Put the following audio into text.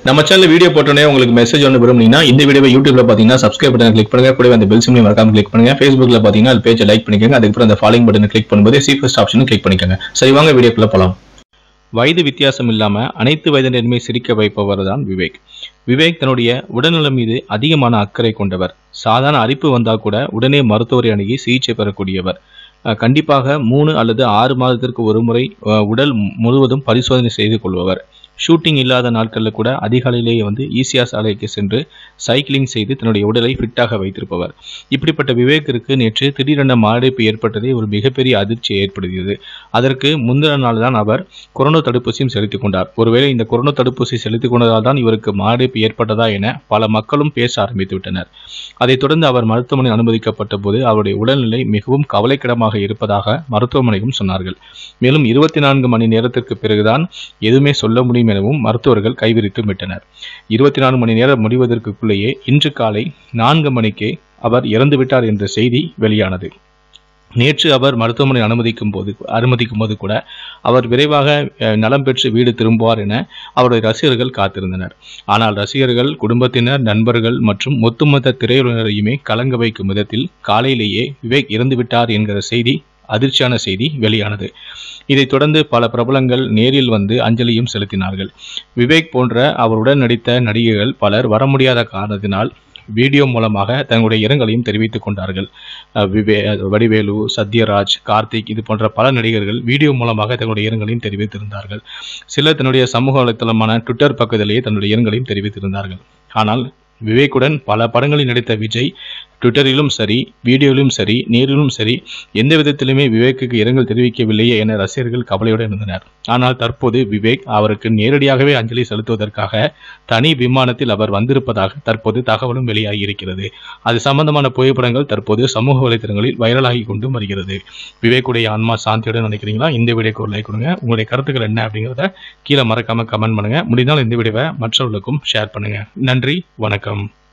நம்ம channel video போட்டோன்னே உங்களுக்கு மெசேஜ் ஒன்று விரும்புனீங்கன்னா இந்த வீடியோவை யூடியூப்ல பார்த்தீங்கன்னா சப்ஸ்கிரைப் பட்டன் கிளிக் பண்ணுங்க கூடவே அந்த பெல் சிம்லையும் மறக்காம கிளிக் பண்ணுங்க ஃபேஸ்புக்ல பார்த்தீங்கன்னா அது பேஜை லைக் பண்ணிக்கோங்க அதுக்கப்புறம் அந்த ஃபாலோயிங் பட்டனை கிளிக் பண்ணும்போது சி ஃபர்ஸ்ட் ஆப்ஷனும் கிளிக் பண்ணிக்கோங்க சரி வாங்க வீடியோக்குள்ள போலாம் வயது வித்தியாசம் இல்லாம அனைத்து வயதினருமே சிரிக்க வைப்பவர் தான் விவேக் விவேக் தன்னுடைய உடல்நலம் மீது அதிகமான அக்கறை கொண்டவர் சாதாரண அரிப்பு வந்தா கூட உடனே மருத்துவரை அணுகி சிகிச்சை பெறக்கூடியவர் அஹ் கண்டிப்பாக மூணு அல்லது ஆறு மாதத்திற்கு ஒரு முறை அஹ், உடல் முழுவதும் பரிசோதனை செய்து கொள்பவர் ஷூட்டிங் இல்லாத நாட்களில் கூட அதிகாலையிலேயே வந்து ஈசியா சாலைக்கு சென்று சைக்கிளிங் செய்து தன்னுடைய உடலை ஃபிட்டாக வைத்திருப்பவர் இப்படிப்பட்ட விவேக்கிற்கு நேற்று திடீரென மாரடைப்பு ஏற்பட்டதே ஒரு மிகப்பெரிய அதிர்ச்சியை ஏற்படுத்தியது அதற்கு முந்தின நாள் தான் அவர் கொரோனா தடுப்பூசியும் செலுத்திக் கொண்டார் ஒருவேளை இந்த கொரோனா தடுப்பூசி செலுத்திக் கொண்டதால் தான் இவருக்கு மாரடைப்பு ஏற்பட்டதா என பல மக்களும் பேச ஆரம்பித்து விட்டனர் அதைத் தொடர்ந்து அவர் மருத்துவமனை அனுமதிக்கப்பட்ட போது அவருடைய உடல்நிலை மிகவும் கவலைக்கிடமாக இருப்பதாக மருத்துவமனையும் சொன்னார்கள் மேலும் இருபத்தி நான்கு மணி நேரத்திற்கு பிறகுதான் எதுவுமே சொல்ல முடியும் எனவும் மருத்துவர்கள் கைவிரித்து விட்டனர் இருபத்தி நான்கு மணி நேரம் முடிவதற்குள்ளேயே இன்று காலை நான்கு மணிக்கே அவர் இறந்து விட்டார் என்ற செய்தி வெளியானது நேற்று அவர் மருத்துவமனை அனுமதிக்கும் போது அனுமதிக்கும் போது கூட அவர் விரைவாக அஹ், நலம் பெற்று வீடு திரும்புவார் என அவருடைய ரசிகர்கள் காத்திருந்தனர் ஆனால் ரசிகர்கள் குடும்பத்தினர் நண்பர்கள் மற்றும் ஒட்டுமொத்த திரையுலகரையுமே கலங்க வைக்கும் விதத்தில் காலையிலேயே விவேக் இறந்து விட்டார் என்கிற செய்தி அதிர்ச்சியான செய்தி வெளியானது இதைத் தொடர்ந்து பல பிரபலங்கள் நேரில் வந்து அஞ்சலியும் செலுத்தினார்கள் விவேக் போன்ற அவருடன் நடித்த நடிகைகள் பலர் வர முடியாத காரணத்தினால் வீடியோ மூலமாக தங்களுடைய இரங்கலையும் தெரிவித்துக் கொண்டார்கள் அஹ் விவே வடிவேலு சத்யராஜ் கார்த்திக் இது போன்ற பல நடிகர்கள் வீடியோ மூலமாக தங்களுடைய இரங்கலையும் தெரிவித்திருந்தார்கள் சிலர் தன்னுடைய சமூக வலைத்தளமான ட்விட்டர் பக்கத்திலேயே தன்னுடைய இரங்கலையும் தெரிவித்திருந்தார்கள் ஆனால் விவேக்குடன் பல படங்களில் நடித்த விஜய் ட்விட்டரிலும் சரி வீடியோவிலும் சரி நேரிலும் சரி எந்த விதத்திலுமே விவேக்குக்கு இரங்கல் தெரிவிக்கவில்லையே என ரசிகர்கள் கவலையுடன் இருந்தனர் ஆனால் தற்போது விவேக் அவருக்கு நேரடியாகவே அஞ்சலி செலுத்துவதற்காக தனி விமானத்தில் அவர் வந்திருப்பதாக தற்போது தகவலும் வெளியாகி இருக்கிறது அது சம்பந்தமான புகைப்படங்கள் தற்போது சமூக வலைதளங்களில் வைரலாகி கொண்டும் வருகிறது விவேக்குடைய ஆன்மா சாந்தியுடன் நினைக்கிறீங்களா இந்த வீடியோக்கு ஒரு லைக் கொடுங்க உங்களுடைய கருத்துக்கள் என்ன அப்படிங்கிறத கீழே மறக்காம கமெண்ட் பண்ணுங்க முடிந்தால் இந்த வீடியோவை மற்றவர்களுக்கும் ஷேர் பண்ணுங்க நன்றி வணக்கம்